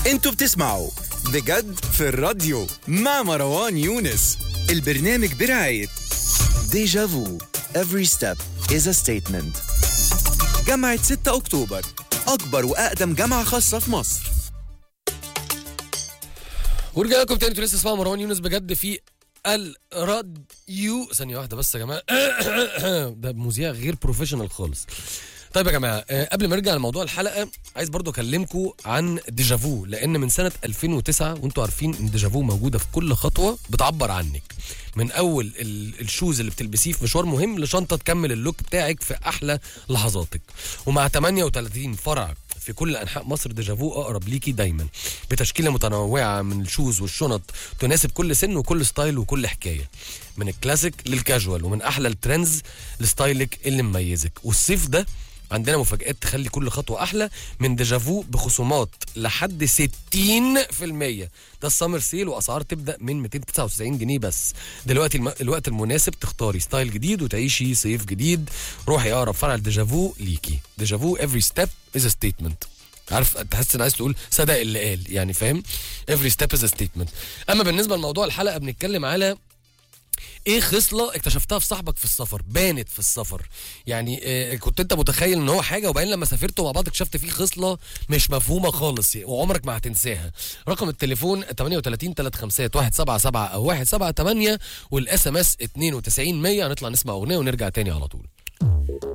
انتوا بتسمعوا بجد في الراديو مع مروان يونس البرنامج برعاية ديجا فو Every step is a statement جامعة 6 أكتوبر أكبر وأقدم جامعة خاصة في مصر ورجع لكم تاني انتوا لسه اسمعوا مروان يونس بجد في الراديو ثانية واحدة بس يا جماعة ده مذيع غير بروفيشنال خالص طيب يا جماعة آه، قبل ما نرجع لموضوع الحلقة عايز برضو أكلمكم عن ديجافو لأن من سنة 2009 وأنتوا عارفين إن ديجافو موجودة في كل خطوة بتعبر عنك من أول ال- الشوز اللي بتلبسيه في مشوار مهم لشنطة تكمل اللوك بتاعك في أحلى لحظاتك ومع 38 فرع في كل انحاء مصر ديجافو اقرب ليكي دايما بتشكيله متنوعه من الشوز والشنط تناسب كل سن وكل ستايل وكل حكايه من الكلاسيك للكاجوال ومن احلى الترندز لستايلك اللي مميزك والصيف ده عندنا مفاجآت تخلي كل خطوة أحلى من ديجافو بخصومات لحد 60% ده السمر سيل وأسعار تبدأ من 299 جنيه بس دلوقتي الم... الوقت المناسب تختاري ستايل جديد وتعيشي صيف جديد روحي أقرب فرع ديجافو ليكي ديجافو every step is a statement عارف تحس ان عايز تقول صدق اللي قال يعني فاهم every step is a statement اما بالنسبه لموضوع الحلقه بنتكلم على ايه خصله اكتشفتها في صاحبك في السفر بانت في السفر يعني آه كنت انت متخيل ان هو حاجه وبعدين لما سافرتوا مع بعض اكتشفت فيه خصله مش مفهومه خالص يعني وعمرك ما هتنساها رقم التليفون 38 351 177 او 178 والاس ام اس 92 100 هنطلع نسمع اغنيه ونرجع تاني على طول